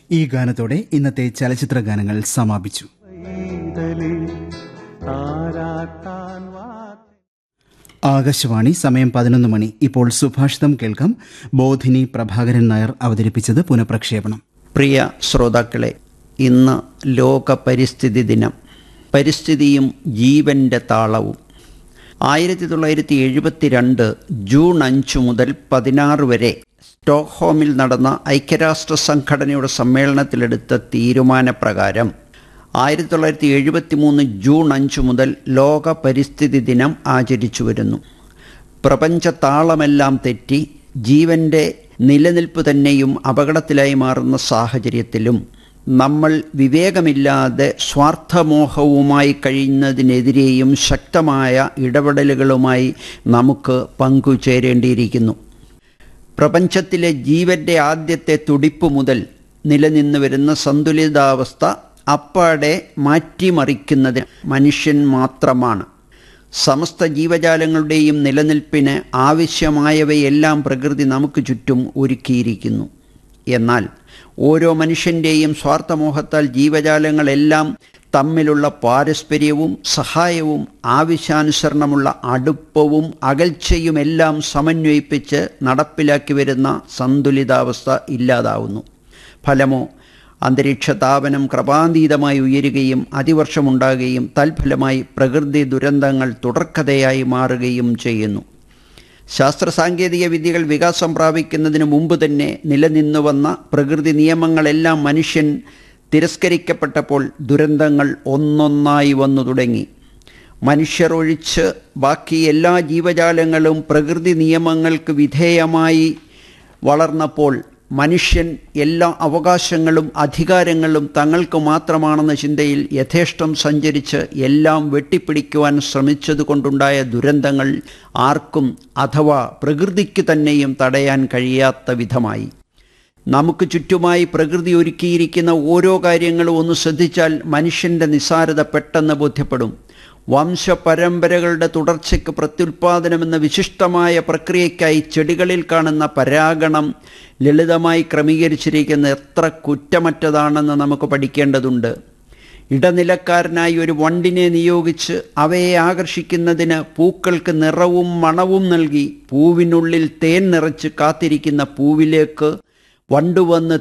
ഈ ഗാനത്തോടെ ഇന്നത്തെ ചലച്ചിത്ര ഗാനങ്ങൾ സമാപിച്ചു പൈതലേ താരാട്ടാൻ വാ ആകാശവാണി സമയം പതിനൊന്ന് മണി ഇപ്പോൾ സുഭാഷിതം കേൾക്കാം ബോധിനി പ്രഭാകരൻ നായർ അവതരിപ്പിച്ചത് പുനഃപ്രക്ഷേപണം പ്രിയ ശ്രോതാക്കളെ ഇന്ന് ലോക പരിസ്ഥിതി ദിനം പരിസ്ഥിതിയും ജീവൻ്റെ താളവും ആയിരത്തി തൊള്ളായിരത്തി എഴുപത്തി രണ്ട് ജൂൺ അഞ്ച് മുതൽ പതിനാറ് വരെ സ്റ്റോക്ക്ഹോമിൽ നടന്ന ഐക്യരാഷ്ട്ര സംഘടനയുടെ സമ്മേളനത്തിലെടുത്ത തീരുമാനപ്രകാരം ആയിരത്തി തൊള്ളായിരത്തി എഴുപത്തി മൂന്ന് ജൂൺ അഞ്ച് മുതൽ ലോക പരിസ്ഥിതി ദിനം ആചരിച്ചു വരുന്നു പ്രപഞ്ച താളമെല്ലാം തെറ്റി ജീവന്റെ നിലനിൽപ്പ് തന്നെയും അപകടത്തിലായി മാറുന്ന സാഹചര്യത്തിലും നമ്മൾ വിവേകമില്ലാതെ സ്വാർത്ഥമോഹവുമായി കഴിയുന്നതിനെതിരെയും ശക്തമായ ഇടപെടലുകളുമായി നമുക്ക് പങ്കുചേരേണ്ടിയിരിക്കുന്നു പ്രപഞ്ചത്തിലെ ജീവന്റെ ആദ്യത്തെ തുടിപ്പ് മുതൽ നിലനിന്നു വരുന്ന സന്തുലിതാവസ്ഥ അപ്പാടെ മാറ്റിമറിക്കുന്നതിന് മനുഷ്യൻ മാത്രമാണ് സമസ്ത ജീവജാലങ്ങളുടെയും നിലനിൽപ്പിന് ആവശ്യമായവയെല്ലാം പ്രകൃതി നമുക്ക് ചുറ്റും ഒരുക്കിയിരിക്കുന്നു എന്നാൽ ഓരോ മനുഷ്യൻ്റെയും സ്വാർത്ഥമോഹത്താൽ ജീവജാലങ്ങളെല്ലാം തമ്മിലുള്ള പാരസ്പര്യവും സഹായവും ആവശ്യാനുസരണമുള്ള അടുപ്പവും അകൽച്ചയുമെല്ലാം സമന്വയിപ്പിച്ച് നടപ്പിലാക്കി വരുന്ന സന്തുലിതാവസ്ഥ ഇല്ലാതാവുന്നു ഫലമോ അന്തരീക്ഷ താപനം ക്രമാതീതമായി ഉയരുകയും അതിവർഷമുണ്ടാകുകയും തൽഫലമായി പ്രകൃതി ദുരന്തങ്ങൾ തുടർക്കഥയായി മാറുകയും ചെയ്യുന്നു ശാസ്ത്ര സാങ്കേതിക വിദ്യകൾ വികാസം പ്രാപിക്കുന്നതിന് മുമ്പ് തന്നെ നിലനിന്നു വന്ന പ്രകൃതി നിയമങ്ങളെല്ലാം മനുഷ്യൻ തിരസ്കരിക്കപ്പെട്ടപ്പോൾ ദുരന്തങ്ങൾ ഒന്നൊന്നായി വന്നു തുടങ്ങി മനുഷ്യർ ഒഴിച്ച് ബാക്കി എല്ലാ ജീവജാലങ്ങളും പ്രകൃതി നിയമങ്ങൾക്ക് വിധേയമായി വളർന്നപ്പോൾ മനുഷ്യൻ എല്ലാ അവകാശങ്ങളും അധികാരങ്ങളും തങ്ങൾക്ക് മാത്രമാണെന്ന ചിന്തയിൽ യഥേഷ്ടം സഞ്ചരിച്ച് എല്ലാം വെട്ടിപ്പിടിക്കുവാൻ ശ്രമിച്ചതുകൊണ്ടുണ്ടായ ദുരന്തങ്ങൾ ആർക്കും അഥവാ പ്രകൃതിക്ക് തന്നെയും തടയാൻ കഴിയാത്ത വിധമായി നമുക്ക് ചുറ്റുമായി പ്രകൃതി ഒരുക്കിയിരിക്കുന്ന ഓരോ കാര്യങ്ങളും ഒന്ന് ശ്രദ്ധിച്ചാൽ മനുഷ്യൻ്റെ നിസ്സാരത പെട്ടെന്ന് ബോധ്യപ്പെടും വംശപരമ്പരകളുടെ തുടർച്ചയ്ക്ക് പ്രത്യുൽപാദനമെന്ന വിശിഷ്ടമായ പ്രക്രിയയ്ക്കായി ചെടികളിൽ കാണുന്ന പരാഗണം ലളിതമായി ക്രമീകരിച്ചിരിക്കുന്ന എത്ര കുറ്റമറ്റതാണെന്ന് നമുക്ക് പഠിക്കേണ്ടതുണ്ട് ഇടനിലക്കാരനായി ഒരു വണ്ടിനെ നിയോഗിച്ച് അവയെ ആകർഷിക്കുന്നതിന് പൂക്കൾക്ക് നിറവും മണവും നൽകി പൂവിനുള്ളിൽ തേൻ നിറച്ച് കാത്തിരിക്കുന്ന പൂവിലേക്ക് വണ്ടുവന്ന്